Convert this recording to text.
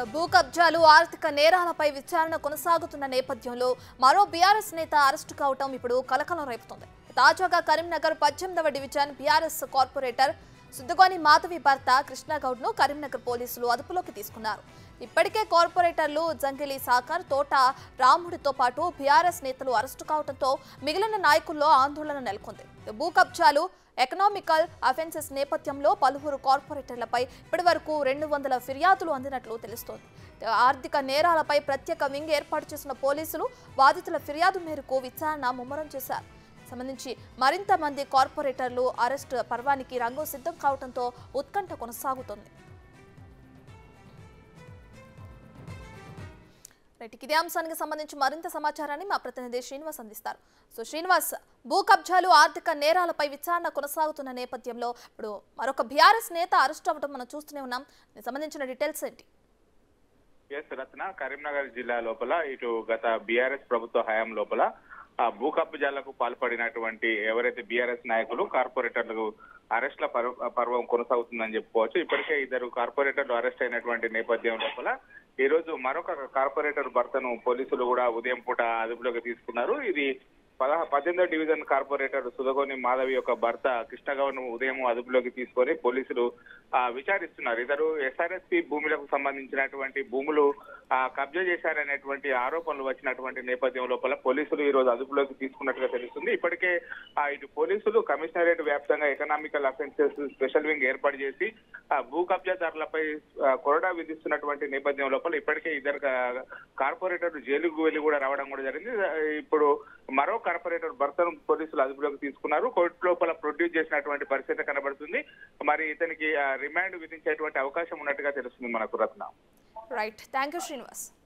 భూ కబ్జాలు ఆర్థిక నేరాలపై విచారణ కొనసాగుతున్న నేపథ్యంలో మరో బీఆర్ఎస్ నేత అరెస్టు కావటం ఇప్పుడు కలకలం రేపుతోంది తాజాగా కరీంనగర్ పద్దెనిమిదవ division BRS corporator Suddagoni Madhavi భర్త కృష్ణగౌడ్ను కరీంనగర్ పోలీసులు అదుపులోకి తీసుకున్నారు ఇప్పటికే కార్పొరేటర్లు జంగిలి సాకర్ తోట రాముడితో పాటు బీఆర్ఎస్ నేతలు అరెస్టు కావడంతో మిగిలిన నాయకుల్లో ఆందోళన నెలకొంది భూ కబ్జాలు ఎకనామికల్ అఫెన్సెస్ నేపథ్యంలో పలువురు కార్పొరేటర్లపై ఇప్పటివరకు రెండు వందల ఫిర్యాదులు అందినట్లు తెలుస్తోంది ఆర్థిక నేరాలపై ప్రత్యేక వింగ్ ఏర్పాటు చేసిన పోలీసులు బాధితుల ఫిర్యాదు మేరకు విచారణ ముమ్మరం చేశారు సంబంధించి మరింత మంది కార్పొరేటర్లు అరెస్ట్ పర్వానికి రంగు సిద్ధం కావడంతో ఉత్కంఠ కొనసాగుతోంది రైట్ ఇదే అంశానికి సంబంధించి మరింత సమాచారాన్ని మా ప్రతినిధి శ్రీనివాస్ అందిస్తారు సో శ్రీనివాస్ భూ కబ్జాలు ఆర్థిక నేరాలపై విచారణ కొనసాగుతున్న నేపథ్యంలో ఇప్పుడు మరొక బీఆర్ఎస్ నేత అరెస్ట్ అవ్వడం మనం చూస్తూనే ఉన్నాం దీనికి సంబంధించిన డీటెయిల్స్ ఏంటి ఎస్ రత్న కరీంనగర్ జిల్లా లోపల ఇటు గత బీఆర్ఎస్ ప్రభుత్వ హయాం లోపల ఆ భూ కబ్జాలకు పాల్పడినటువంటి ఎవరైతే బీఆర్ఎస్ నాయకులు కార్పొరేటర్లకు అరెస్ట్ల పర్వ పర్వం కొనసాగుతుందని చెప్పుకోవచ్చు ఇప్పటికే ఇద్దరు కార్పొరేటర్లు అరెస్ట్ అయినటువంటి నేపథ్యం లోపల ఈ రోజు మరొక కార్పొరేటర్ భర్తను పోలీసులు కూడా ఉదయం పూట అదుపులోకి తీసుకున్నారు ఇది పదహ పద్దెనిమిదో డివిజన్ కార్పొరేటర్ సుధగోని మాధవి యొక్క భర్త కృష్ణగౌడ్ ఉదయం అదుపులోకి తీసుకొని పోలీసులు ఆ, విచారిస్తున్నారు ఇద్దరు ఎస్ఆర్ఎస్పి భూములకు సంబంధించినటువంటి భూములు ఆ, కబ్జా చేశారనేటువంటి ఆరోపణలు వచ్చినటువంటి నేపథ్యం లోపల పోలీసులు ఈ రోజు అదుపులోకి తీసుకున్నట్టుగా తెలుస్తుంది ఇప్పటికే ఆ, ఇటు పోలీసులు కమిషనరేట్ వ్యాప్తంగా ఎకనామికల్ అఫెన్సెస్ స్పెషల్ వింగ్ ఏర్పాటు చేసి ఆ, భూ కబ్జాదారులపై ఆ, కొరడా విధిస్తున్నటువంటి నేపథ్యం లోపల ఇప్పటికే ఇద్దరు కా- కార్పొరేటర్లు జైలుకు వెళ్లి కూడా రావడం కూడా జరిగింది ఆ, ఇప్పుడు మరో కార్పొరేటర్ భర్తను పోలీసులు అదుపులోకి తీసుకున్నారు కోర్టు లోపల ప్రొడ్యూస్ చేసినటువంటి పరిస్థితి కనబడుతుంది మరి ఇతనికి ఆ, రిమాండ్ విధించేటువంటి అవకాశం ఉన్నట్టుగా తెలుస్తుంది మనకు Ratna right thank you Srinivas